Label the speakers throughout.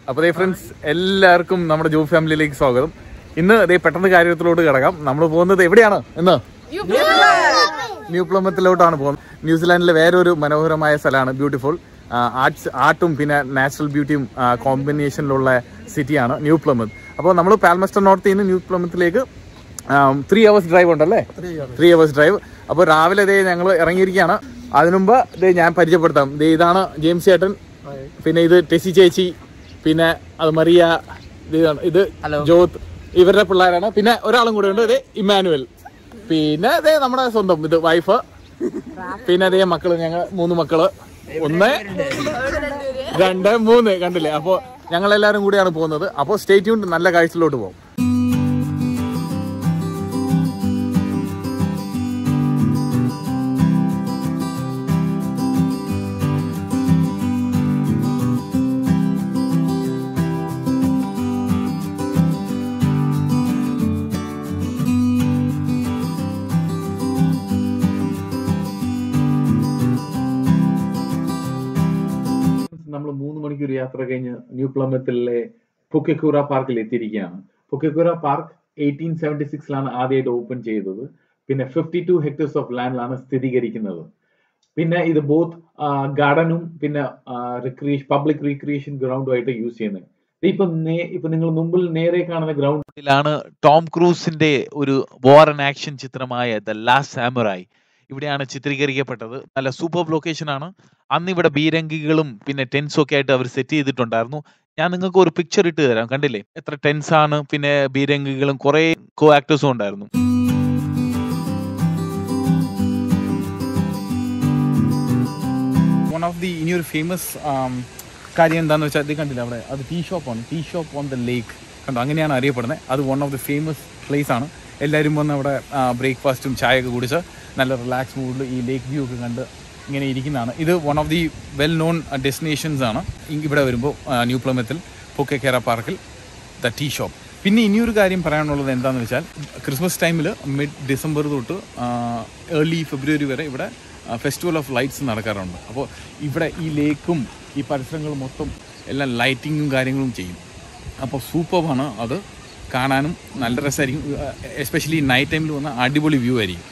Speaker 1: അപ്പോൾ ദേ ഫ്രണ്ട്സ് എല്ലാവർക്കും നമ്മുടെ ജോ ഫാമിലിയിലേക്ക് സ്വാഗതം ഇന്ന് ദേ പെട്ടെന്ന് കാര്യത്തിലോട്ട് കിടക്കാം നമ്മൾ പോകുന്നത് എവിടെയാണ് ഇന്ന് ന്യൂ പ്ലമത്തിലോട്ടാണ് പോകുന്നത് ന്യൂസിലാൻഡിലെ വേറെ ഒരു മനോഹരമായ സ്ഥലമാണ് ബ്യൂട്ടിഫുൾ ആർട്സ് ആർട്ടും പിന്നെ നാച്ചുറൽ ബ്യൂട്ടിയും കോമ്പിനേഷനിലുള്ള സിറ്റിയാണ് ന്യൂ പ്ലമത്ത് അപ്പോൾ നമ്മൾ പാൽമസ്റ്റർ നോർത്തിൽ നിന്ന് ന്യൂ പ്ലമത്തിലേക്ക് ത്രീ അവേഴ്സ് ഡ്രൈവ് ഉണ്ടല്ലേ ത്രീ അവേഴ്സ് ഡ്രൈവ് അപ്പോൾ രാവിലെ ദേ ഞങ്ങൾ ഇറങ്ങിയിരിക്കുകയാണ് അതിനുമുമ്പ് ദേ ഞാൻ പരിചയപ്പെടുത്താം ദേ ഇതാണ് ജെയിംസ് ചേട്ടൻ പിന്നെ ഇത് ടെസി ചേച്ചി പിന്നെ അത് മറിയ ഇത് ഇതാണ്. ഇത് ജോത്ത് ഇവരുടെ പിള്ളേരാണ് പിന്നെ ഒരാളും കൂടെ ഉണ്ട് ഇത് ഇമ്മാനുവൽ പിന്നെ ദേ നമ്മുടെ സ്വന്തം ഇത് വൈഫ് പിന്നെ ദേ മക്കള് ഞങ്ങൾ മൂന്ന് മക്കള് ഒന്ന് രണ്ട് മൂന്ന് കണ്ടില്ലേ അപ്പോ ഞങ്ങൾ എല്ലാവരും കൂടിയാണ് പോകുന്നത് അപ്പോൾ സ്റ്റേറ്റ് യൂൺ നല്ല കാഴ്ചയിലോട്ട് പോകും നമ്മൾ മൂന്ന് മണിക്കൂർ യാത്ര കഴിഞ്ഞ് ന്യൂ പ്ലമത്തിലെ പുക്കക്കൂറ പാർക്കിൽ എത്തിയിരിക്കുകയാണ് പുക്കക്കൂറ പാർക്ക് എയ്റ്റീൻ സെവൻറ്റി സിക്സിലാണ് ആദ്യമായിട്ട് ഓപ്പൺ ചെയ്തത് പിന്നെ ഫിഫ്റ്റി ടു ഹെക്ടേഴ്സ് ഓഫ് ലാൻഡിലാണ് സ്ഥിരീകരിക്കുന്നത് പിന്നെ ഇത് ബോത്ത് ഗാർഡനും പിന്നെ റിക്രിയേഷൻ പബ്ലിക് റീക്രിയേഷൻ ഗ്രൗണ്ടുമായിട്ട് യൂസ് ചെയ്യുന്നത് ഇപ്പൊ നേ- ഇപ്പൊ നിങ്ങൾ മുമ്പിൽ നേരെ കാണുന്ന ഗ്രൗണ്ട്
Speaker 2: ിലാണ് ടോം ക്രൂസിന്റെ ഒരു വാർ ആൻഡ് ആക്ഷൻ ചിത്രമായ ദ ലാസ്റ്റ് സാമുറായി ഇവിടെയാണ് ചിത്രീകരിക്കപ്പെട്ടത് നല്ല സൂപ്പർ ലൊക്കേഷൻ ആണ് അന്ന് ഇവിടെ ബീരങ്കികളും പിന്നെ ടെൻസും ഒക്കെ ആയിട്ട് അവർ സെറ്റ് ചെയ്തിട്ടുണ്ടായിരുന്നു ഞാൻ നിങ്ങൾക്ക് ഒരു പിക്ചർ ഇട്ട് തരാം കണ്ടില്ലേ എത്ര ടെൻസ് ആണ് പിന്നെ ബീരങ്കികളും കുറെ കോ ആക്ടേഴ്സും ഉണ്ടായിരുന്നു
Speaker 1: വൺ ഓഫ് ദി ഇനി ഒരു ഫേമസ് കാര്യം എന്താണെന്ന് വെച്ചാൽ ഇത് കണ്ടില്ല അവിടെ അത് ടീ ഷോപ്പാണ് tea shop on the lake കണ്ടോ അങ്ങനെയാണ് അറിയപ്പെടുന്നത് അത് one of the famous place ആണ് എല്ലാവരും വന്ന് അവിടെ ബ്രേക്ക്ഫാസ്റ്റും ചായയൊക്കെ കുടിച്ച് നല്ല റിലാക്സ് മൂഡിൽ ഈ ലേക്ക് വ്യൂ ഒക്കെ കണ്ട് ഇങ്ങനെ ഇരിക്കുന്നതാണ് ഇത് one of the well known destinations ആണ് ഇ- ഇവിടെ വരുമ്പോൾ ന്യൂ പ്ലമത്തിൽ പൊക്കേക്കേറ പാർക്കിൽ ദ ടീ ഷോപ്പ് പിന്നെ ഇനിയൊരു കാര്യം പറയാനുള്ളത് എന്താണെന്ന് വെച്ചാൽ ക്രിസ്മസ് ടൈമിൽ മിഡ് ഡിസംബർ തൊട്ട് ഏർലി ഫെബ്രുവരി വരെ ഇവിടെ ഫെസ്റ്റിവൽ ഓഫ് ലൈറ്റ്സ് നടക്കാറുണ്ട് അപ്പോൾ ഇവിടെ ഈ ലേക്കും ഈ പരിസരങ്ങളും മൊത്തം എല്ലാം ലൈറ്റിങ്ങും കാര്യങ്ങളും ചെയ്യും അപ്പോൾ സൂപ്പറാണ് അത് കാണാനും നല്ല രസമായിരിക്കും എസ്പെഷ്യലി നൈറ്റ് ടൈമിൽ വന്ന അടിപൊളി വ്യൂ ആയിരിക്കും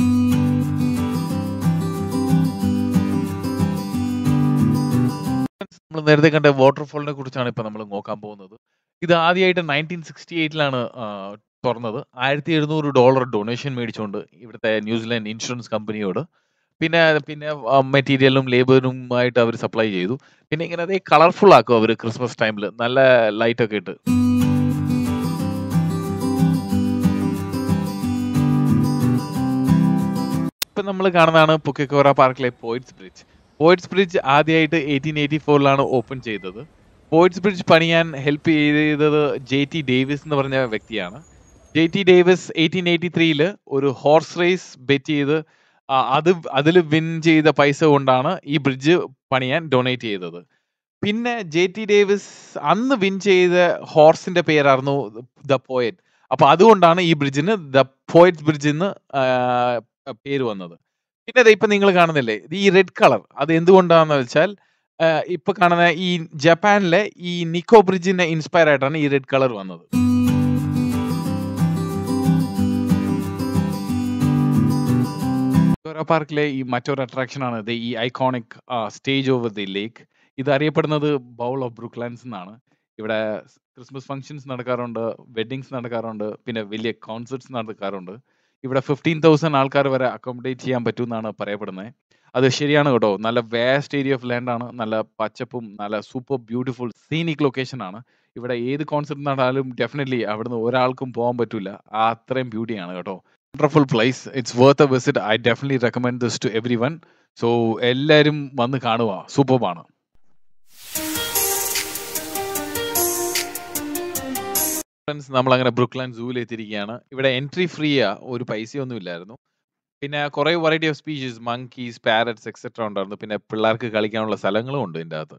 Speaker 2: നമ്മൾ നേരത്തെ കണ്ട വാട്ടർഫോളിനെ കുറിച്ചാണ് ഇപ്പൊ നമ്മൾ നോക്കാൻ പോകുന്നത് ഇത് ആദ്യമായിട്ട് നയൻറ്റീൻ സിക്സ്റ്റി എയ്റ്റിലാണ് തുറന്നത് ആയിരത്തി എഴുന്നൂറ് ഡോളർ ഡൊണേഷൻ മേടിച്ചുകൊണ്ട് ഇവിടുത്തെ ന്യൂസിലാൻഡ് ഇൻഷുറൻസ് കമ്പനിയോട് പിന്നെ പിന്നെ മെറ്റീരിയലും ലേബറുമായിട്ട് അവർ സപ്ലൈ ചെയ്തു പിന്നെ ഇങ്ങനെ അതേ കളർഫുൾ ആക്കും അവർ ക്രിസ്മസ് ടൈമിൽ നല്ല ലൈറ്റ് ഒക്കെ ഇട്ട് ഇപ്പൊ നമ്മൾ കാണുന്നതാണ് പുക്കക്കോറ പാർക്കിലെ പോയിറ്റ്സ് ബ്രിഡ്ജ് പോയിറ്റ്സ് ബ്രിഡ്ജ് ആദ്യമായിട്ട് എയ്റ്റീൻ എയ്റ്റി ഫോറിലാണ് ഓപ്പൺ ചെയ്തത് പോയിറ്റ്സ് ബ്രിഡ്ജ് പണിയാൻ ഹെൽപ്പ് ചെയ്തത് ജെ ടി ഡേവിസ് എന്ന് പറഞ്ഞ വ്യക്തിയാണ് J T Davis eighteen eighty ത്രീയില് ഒരു ഹോർസ് റേസ് ബെറ്റ് ചെയ്ത് ആ, അത് അതിൽ വിൻ ചെയ്ത പൈസ കൊണ്ടാണ് ഈ ബ്രിഡ്ജ് പണിയാൻ ഡൊണേറ്റ് ചെയ്തത് പിന്നെ ജെ ടി ഡേവിസ് അന്ന് വിൻ ചെയ്ത ഹോർസിന്റെ പേരായിരുന്നു ദ പോയറ്റ് അപ്പൊ അതുകൊണ്ടാണ് ഈ ബ്രിഡ്ജിന് ദ പോയറ്റ് ബ്രിഡ്ജ് എന്ന് ആ, പേര് വന്നത് പിന്നെ ദേ ഇപ്പൊ നിങ്ങൾ കാണുന്നില്ലേ ഇത് ഈ റെഡ് കളർ അത് എന്തുകൊണ്ടാന്ന് വെച്ചാൽ ആ, ഇപ്പൊ കാണുന്ന ഈ ജപ്പാനിലെ ഈ നിക്കോ ബ്രിഡ്ജിനെ ഇൻസ്പയർ ആയിട്ടാണ് ഈ റെഡ് കളർ വന്നത് വിക്ടോറിയ പാർക്കിലെ ഈ മറ്റൊരു അട്രാക്ഷൻ ആണ് ദേ ഈ iconic stage over the lake ഇത് അറിയപ്പെടുന്നത് ബൗൾ ഓഫ് ബ്രൂക്ക്ലാൻഡ്സ് എന്നാണ് ഇവിടെ ക്രിസ്മസ് ഫംഗ്ഷൻസ് നടക്കാറുണ്ട് വെഡിങ്സ് നടക്കാറുണ്ട് പിന്നെ വലിയ കോൺസേർട്സ് നടക്കാറുണ്ട് ഇവിടെ ഫിഫ്റ്റീൻ തൗസൻഡ് ആൾക്കാർ വരെ അക്കോമഡേറ്റ് ചെയ്യാൻ പറ്റും എന്നാണ് പറയപ്പെടുന്നത് അത് ശരിയാണ് കേട്ടോ നല്ല വേസ്റ്റ് ഏരിയ ഓഫ് ലാൻഡ് ആണ് നല്ല പച്ചപ്പും നല്ല സൂപ്പർ ബ്യൂട്ടിഫുൾ സീനിക് ലൊക്കേഷൻ ആണ് ഇവിടെ ഏത് കോൺസെർട്ട് നടന്നാലും ഡെഫിനറ്റ്ലി അവിടുന്ന് ഒരാൾക്കും പോകാൻ പറ്റില്ല ആ അത്രയും ബ്യൂട്ടിയാണ് കേട്ടോ wonderful place it's worth a visit I definitely recommend this to everyone so എല്ലാവരും വന്ന് കാണുക സൂപ്പർബാണ് ഫ്രണ്ട്സ് നമ്മൾ അങ്ങനെ ബ്രുക്ലാൻ സൂവിൽ എത്തിയിരിക്കുകയാണ് ഇവിടെ എൻട്രി ഫ്രീ ആ ഒരു പൈസയൊന്നും ഇല്ലായിരുന്നു പിന്നെ കുറെ variety of species monkeys parrots etcetera ഉണ്ടായിരുന്നു പിന്നെ പിള്ളേർക്ക് കളിക്കാനുള്ള സ്ഥലങ്ങളും ഉണ്ട് ഇതിൻ്റെ അകത്ത്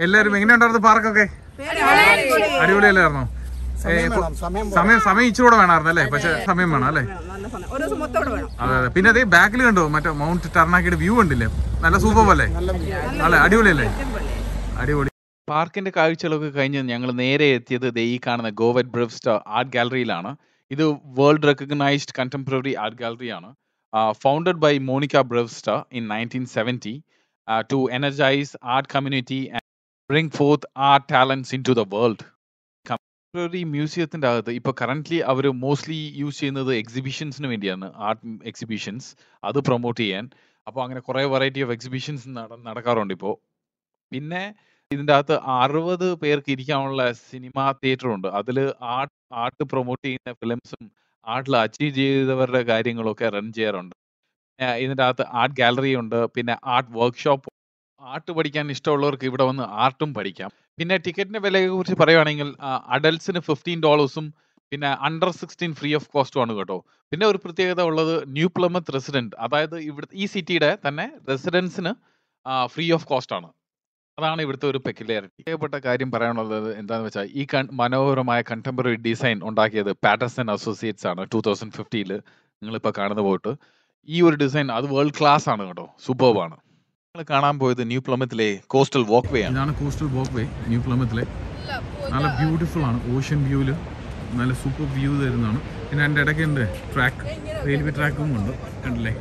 Speaker 1: എല്ലാരും എങ്ങനെയുണ്ടായിരുന്നു പാർക്കൊക്കെ അടിപൊളിയല്ലായിരുന്നോ ഏ, ഇപ്പൊ സമയം സമയം ഇച്ചിരി കൂടെ വേണമായിരുന്നു അല്ലേ പക്ഷെ സമയം വേണം അല്ലേ
Speaker 3: നല്ല സമയം ഒരു ദിവസം മൊത്തം ഇവിടെ വേണം
Speaker 1: അതെ അതെ പിന്നെ അതേ ബാക്കിൽ കണ്ടോ മറ്റേ മൗണ്ട് ടർണാക്കിയുടെ വ്യൂ കണ്ടില്ലേ നല്ല സൂപ്പർ അല്ലേ അല്ലേ അടിപൊളിയല്ലേ അടിപൊളി
Speaker 2: പാർക്കിന്റെ കാഴ്ചകളൊക്കെ കഴിഞ്ഞ് ഞങ്ങൾ നേരെ എത്തിയത് ദേ ഈ കാണുന്ന ഗോവറ്റ് ബ്രിഫ്സ്റ്റ് ആർട്ട് ഗാലറിയിലാണ് ഇത് വേൾഡ് റെക്കഗ്നൈസ്ഡ് കണ്ടംപററി ആർട്ട് ഗാലറിയാണ് founded by Monica Brifster in nineteen seventy two energise art community and bring forth art talents into the world contemporary മ്യൂസിയത്തിന്റെ അകത്ത് ഇപ്പോൾ കറന്റ്ലി അവർ മോസ്റ്റ്ലി യൂസ് ചെയ്യുന്നത് എക്സിബിഷൻസിന് വേണ്ടിയാണ് ആർട്ട് എക്സിബിഷൻസ് അത് promote ചെയ്യാൻ അപ്പോൾ അങ്ങനെ കുറേ വെറൈറ്റി ഓഫ് എക്സിബിഷൻസ് നടക്കാറുണ്ട് ഇപ്പോൾ പിന്നെ ഇതിന്റെ അകത്ത് അറുപത് പേർക്ക് ഇരിക്കാനുള്ള സിനിമ തിയേറ്റർ ഉണ്ട് അതിൽ ആർട്ട് ആർട്ട് പ്രൊമോട്ട് ചെയ്യുന്ന ഫിലിംസും ആർട്ടിൽ അച്ചീവ് ചെയ്തവരുടെ കാര്യങ്ങളൊക്കെ റൺ ചെയ്യാറുണ്ട് ആ, ഇതിന്റെ അകത്ത് ആർട്ട് ഗാലറി ഉണ്ട് പിന്നെ ആർട്ട് വർക്ക്ഷോപ്പ് ആർട്ട് പഠിക്കാൻ ഇഷ്ടമുള്ളവർക്ക് ഇവിടെ വന്ന് ആർട്ടും പഠിക്കാം പിന്നെ ടിക്കറ്റിന്റെ വിലയെ കുറിച്ച് പറയുവാണെങ്കിൽ അഡൽട്സിന് ഫിഫ്റ്റീൻ ഡോളേഴ്സും പിന്നെ അണ്ടർ സിക്സ്റ്റീൻ ഫ്രീ ഓഫ് കോസ്റ്റും ആണ് കേട്ടോ പിന്നെ ഒരു പ്രത്യേകത ഉള്ളത് ന്യൂ പ്ലമത്ത് റെസിഡന്റ് അതായത് ഇവിടെ ഈ സിറ്റിയുടെ തന്നെ റെസിഡൻസിന് ഫ്രീ ഓഫ് കോസ്റ്റ് ആണ് അതാണ് ഇവിടുത്തെ ഒരു പെക്യുലാരിറ്റി പ്രത്യേകപ്പെട്ട കാര്യം പറയാനുള്ളത് എന്താണെന്ന് വെച്ചാൽ ഈ കൺ മനോഹരമായ കണ്ടംപററി ഡിസൈൻ ഉണ്ടാക്കിയത് പാറ്റർസൺ അസോസിയേറ്റ്സ് ആണ് ടൂ തൗസൻഡ് ഫിഫ്റ്റിയിൽ നിങ്ങളിപ്പോൾ കാണുന്ന പോയിട്ട് ഈ ഒരു ഡിസൈൻ അത് വേൾഡ് ക്ലാസ് ആണ് കേട്ടോ സൂപ്പർബ് ആണ് നിങ്ങൾ കാണാൻ പോയത് ന്യൂ പ്ലമത്തിലെ കോസ്റ്റൽ വാക്ക് വേ ആണ്
Speaker 1: ഇതാണ് കോസ്റ്റൽ വാക്ക് വേ ന്യൂ പ്ലമത്തിലെ നല്ല ബ്യൂട്ടിഫുൾ ആണ് ഓഷ്യൻ വ്യൂവില് നല്ല സൂപ്പർ വ്യൂ തരുന്നതാണ് പിന്നെ അതിൻ്റെ ഇടയ്ക്ക് ഉണ്ട് ട്രാക്ക് റെയിൽവേ ട്രാക്കും ഉണ്ട് കണ്ടില്ലേ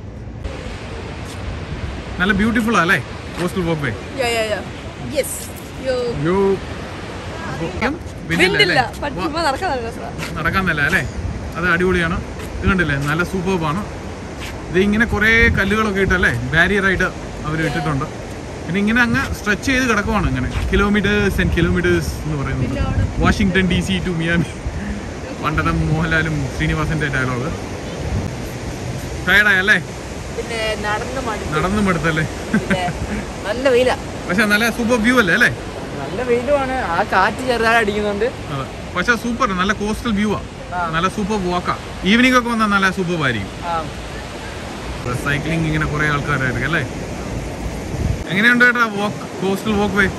Speaker 1: നല്ല ബ്യൂട്ടിഫുൾ അല്ലേ coastal walk way
Speaker 3: Yeah, yeah, yeah. Yes. Yo.
Speaker 1: യോ
Speaker 3: വിണ്ടില്ല പറ്റുമ്പോ നടക്കാൻ നല്ല രസമാണ്
Speaker 1: നടക്കാൻ നല്ല അല്ലേ അത് അടിപൊളിയാണ് ഇത് കണ്ടില്ലേ നല്ല സൂപ്പർബാണ് ഇത് ഇങ്ങനെ കുറേ കല്ലുകളൊക്കെ ഇട്ടല്ലേ ബാരിയർ ആയിട്ട് അവർ ഇട്ടിട്ടുണ്ട് പിന്നെ ഇങ്ങനെ അങ്ങ് സ്ട്രെച്ച് ചെയ്ത് കിടക്കുവാണ് ഇങ്ങനെ കിലോമീറ്റേഴ്സ് ആൻഡ് കിലോമീറ്റേഴ്സ് എന്ന് പറയുന്നത് Washington D C to Miami പണ്ടത്തെ മോഹൻലാലും ശ്രീനിവാസന്റെ ഡയലോഗ് ടയർഡായല്ലേ
Speaker 3: പിന്നെ നടന്ന് മടുത്തു
Speaker 1: നടന്നും എടുത്തല്ലേ
Speaker 3: നല്ല വെയിലാ
Speaker 1: പക്ഷെ നല്ല സൂപ്പർ വ്യൂ അല്ലേ അല്ലേ
Speaker 4: നല്ല വെയിലുമാണ് ആ കാറ്റ് ചെറുതായി അടിക്കുന്നുണ്ട്
Speaker 1: അതെ പക്ഷെ സൂപ്പർ നല്ല കോസ്റ്റൽ വ്യൂ ആ നല്ല സൂപ്പർ വാക്കാ ഈവനിംഗ് ഒക്കെ വന്നാൽ നല്ല സൂപ്പർ ആയിരിക്കും
Speaker 4: ആ
Speaker 1: സൈക്ലിംഗ് ഇങ്ങനെ കുറെ ആൾക്കാരായിരിക്കും അല്ലേ എങ്ങനെയുണ്ട് ചേട്ടാ വാക്ക് കോസ്റ്റൽ വാക്ക് വേ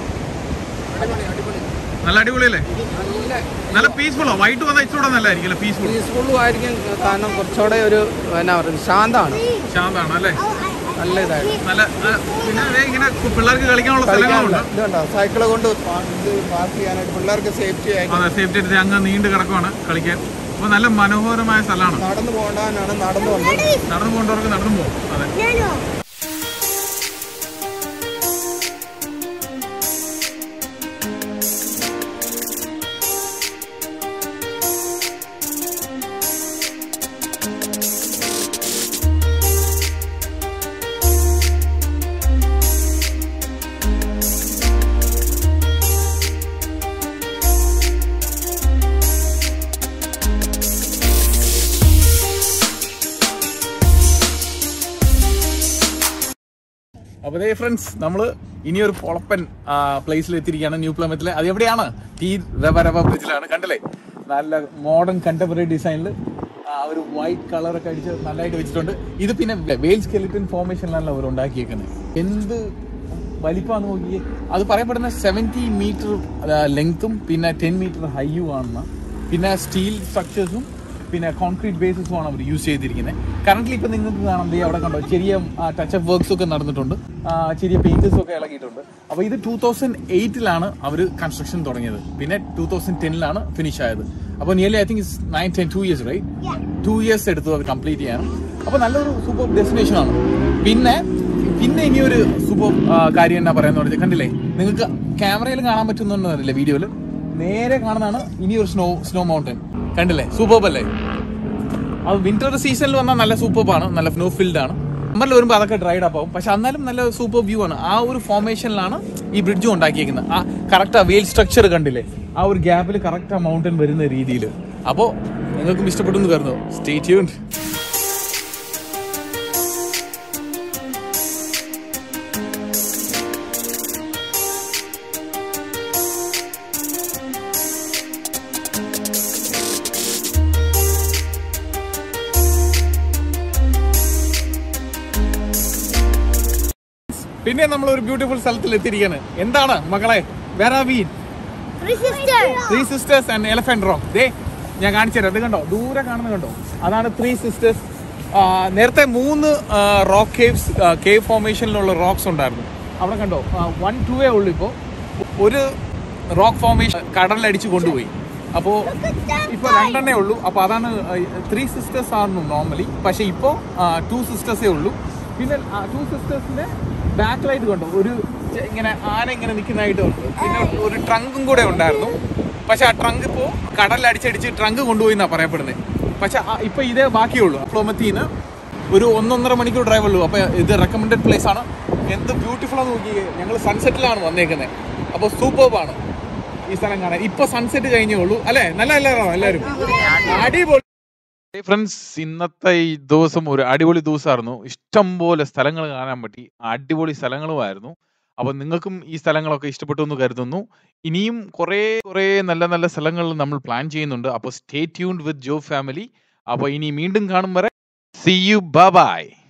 Speaker 1: നല്ല അടിപൊളിയല്ലേ നല്ല പീസ്ഫുള്ളോ വൈകിട്ട് വന്നാൽ ഇച്ചിരൂടെ നല്ലതായിരിക്കും അല്ലേ പീസ്ഫുൾ
Speaker 4: പീസ്ഫുള്ളും ആയിരിക്കും കാരണം കുറച്ചുകൂടെ ഒരു എന്നാ പറയുക ശാന്താണ്
Speaker 1: ശാന്താണ് അല്ലേ
Speaker 4: നല്ല ഇതായിട്ട്
Speaker 1: നല്ല നല്ല- പിന്നെ ദേ ഇങ്ങനെ കു- പിള്ളേർക്ക് കളിക്കാനുള്ള
Speaker 4: കളിക്കാനുള്ള
Speaker 1: സ്ഥലങ്ങളുണ്ട്
Speaker 4: ഇതുണ്ടോ സൈക്കിള് കൊണ്ട് പാ- ഇത് പാർക്ക് ചെയ്യാനായിട്ട് പിള്ളേർക്ക് സേഫ്റ്റി ആയിട്ട്
Speaker 1: അതെ സേഫ്റ്റി എടുത്ത് അങ്ങ് നീണ്ട് കിടക്കുവാണ് കളിക്കാൻ അപ്പോൾ നല്ല മനോഹരമായ സ്ഥലമാണ്
Speaker 4: നടന്നു പോകണ്ടാനാണ് നടന്നു വന്നത്
Speaker 1: നടന്നു പോകേണ്ടവർക്ക് നടന്നു പോകും അതെ അപ്പൊ ഫ്രണ്ട്സ് നമ്മള് ഇനിയൊരു പൊളപ്പൻ പ്ലേസിൽ എത്തിയിരിക്കുകയാണ് ന്യൂ പ്ലമത്തിൽ അത് എവിടെയാണ് ടി റബറബ ബ്രിഡ്ജിലാണ് കണ്ടല്ലേ നല്ല മോഡേൺ കണ്ടംപററി ഡിസൈനിൽ ഒരു വൈറ്റ് കളറൊക്കെ അടിച്ച് നല്ലതായിട്ട് വെച്ചിട്ടുണ്ട് ഇത് പിന്നെ വെയിൽ സ്കെലിറ്റൻ ഫോർമേഷനിലാണ് അവർ ഉണ്ടാക്കിയേക്കുന്നത് എന്ത് വലിപ്പമാണെന്ന് നോക്കിയേ അത് പറയപ്പെടുന്ന സെവൻറ്റി മീറ്റർ ലെങ്ത്തും പിന്നെ ടെൻ മീറ്റർ ഹൈയും ആണെന്ന് പിന്നെ സ്റ്റീൽ സ്ട്രക്ചേഴ്സും പിന്നെ കോൺക്രീറ്റ് ബേസിസും ആണ് അവർ യൂസ് ചെയ്തിരിക്കുന്നത് കറന്റ് ഇപ്പൊ നിങ്ങൾക്ക് കാണാം ദേ അവിടെ കണ്ടോ ചെറിയ ടച്ച് അപ്പ് വർക്ക്സ് ഒക്കെ നടന്നിട്ടുണ്ട് ആ, ചെറിയ പെയിന്റേഴ്സ് ഒക്കെ ഇളകിയിട്ടുണ്ട് അപ്പൊ ഇത് ടൂ തൗസൻഡ് എയ്റ്റിലാണ് അവർ കൺസ്ട്രക്ഷൻ തുടങ്ങിയത് പിന്നെ ടൂ തൗസൻഡ് ടെന്നിലാണ് ഫിനിഷ് ആയത് അപ്പോൾ nearly I think nine ten two years right two years എടുത്തു അത് കംപ്ലീറ്റ് ചെയ്യാൻ അപ്പോൾ നല്ലൊരു സൂപ്പർ ഡെസ്റ്റിനേഷൻ ആണ് പിന്നെ പിന്നെ ഇനിയൊരു സൂപ്പർ കാര്യം എന്നാ പറയാന്ന് പറഞ്ഞാൽ കണ്ടില്ലേ നിങ്ങൾക്ക് ക്യാമറയിൽ കാണാൻ പറ്റുന്നുണ്ടല്ലേ വീഡിയോയിൽ നേരെ കാണുന്നതാണ് ഇനിയൊരു സ്നോ സ്നോ മൗണ്ടൻ കണ്ടില്ലേ സൂപ്പർബ് അല്ലേ അത് വിന്റർ സീസണിൽ വന്നാൽ നല്ല സൂപ്പർബാണ് നല്ല സ്നോ ഫീൽഡ് ആണ് സമ്മറിൽ വരുമ്പോൾ അതൊക്കെ ഡ്രൈഡ് അപ്പ് ആവും പക്ഷെ എന്നാലും നല്ല സൂപ്പർ വ്യൂ ആണ് ആ ഒരു ഫോർമേഷനിലാണ് ഈ ബ്രിഡ്ജും ഉണ്ടാക്കിയിരിക്കുന്നത് ആ കറക്റ്റ് ആ വെയിൽ സ്ട്രക്ചർ കണ്ടില്ലേ ആ ഒരു ഗ്യാപ്പിൽ കറക്റ്റ് ആ മൗണ്ടൻ വരുന്ന രീതിയിൽ അപ്പോൾ നിങ്ങൾക്കും ഇഷ്ടപ്പെട്ടു എന്ന് കരുതോ സ്റ്റേ ട്യൂൺഡ് പിന്നെ നമ്മൾ ഒരു ബ്യൂട്ടിഫുൾ സ്ഥലത്തിൽ എത്തിയിരിക്കുകയാണ് എന്താണ് മകളെ വേറെ വീൻ three sisters and elephant rock ദേ ഞാൻ കാണിച്ചു തരാം അത് കണ്ടോ ദൂരെ കാണുന്നത് കണ്ടോ അതാണ് ത്രീ സിസ്റ്റേഴ്സ് നേരത്തെ മൂന്ന് റോക്ക് കേവ്സ് കേവ് ഫോർമേഷനിലുള്ള റോക്സ് ഉണ്ടായിരുന്നു അവിടെ കണ്ടോ വൺ ടൂവേ ഉള്ളൂ ഇപ്പോൾ ഒരു റോക്ക് ഫോർമേഷൻ കടലിലടിച്ച് കൊണ്ടുപോയി അപ്പോൾ ഇപ്പോൾ രണ്ടെണ്ണേ ഉള്ളൂ അപ്പോൾ അതാണ് ത്രീ സിസ്റ്റേഴ്സ് ആയിരുന്നു നോർമലി പക്ഷേ ഇപ്പോൾ ടു സിസ്റ്റേഴ്സേ ഉള്ളൂ പിന്നെ ടു സിസ്റ്റേഴ്സിന്റെ ബാക്ക് ലൈറ്റ് കണ്ടോ ഒരു ചെ- ഇങ്ങനെ ആന ഇങ്ങനെ നിൽക്കുന്നതായിട്ട് ഉണ്ട് പിന്നെ ഒരു ട്രങ്കും കൂടെ ഉണ്ടായിരുന്നു പക്ഷെ ആ ട്രങ്ക് ഇപ്പോൾ കടലിൽ അടിച്ചടിച്ച് ട്രങ്ക് കൊണ്ടുപോയി എന്നാണ് പറയപ്പെടുന്നത് പക്ഷെ ഇപ്പൊ ഇതേ ബാക്കിയുള്ളൂ ഫ്ലോമത്തിന്ന് ഒരു ഒന്നൊന്നര മണിക്കൂർ ഡ്രൈവ് ഉള്ളൂ അപ്പൊ ഇത് റെക്കമെൻഡഡ് പ്ലേസ് ആണ് എന്ത് ബ്യൂട്ടിഫുൾ ആണ് നോക്കി ഞങ്ങൾ സൺസെറ്റിലാണ് വന്നേക്കുന്നത് അപ്പോൾ സൂപ്പർബാണ് ഈ സ്ഥലം കാണാൻ ഇപ്പൊ സൺസെറ്റ് കഴിഞ്ഞേ ഉള്ളൂ അല്ലേ നല്ല എല്ലാവരും എല്ലാവരും അടിപൊളി
Speaker 2: ഫ്രണ്ട്സ് ഇന്നത്തെ ഈ ദിവസം ഒരു അടിപൊളി ദിവസമായിരുന്നു ഇഷ്ടം പോലെ സ്ഥലങ്ങൾ കാണാൻ പറ്റി അടിപൊളി സ്ഥലങ്ങളുമായിരുന്നു അപ്പൊ നിങ്ങൾക്കും ഈ സ്ഥലങ്ങളൊക്കെ ഇഷ്ടപ്പെട്ടു എന്ന് കരുതുന്നു ഇനിയും കുറേ കുറേ നല്ല നല്ല സ്ഥലങ്ങൾ നമ്മൾ പ്ലാൻ ചെയ്യുന്നുണ്ട് അപ്പോൾ stay tuned with Jo family അപ്പോൾ ഇനി വീണ്ടും കാണും വരെ സി യു ബൈ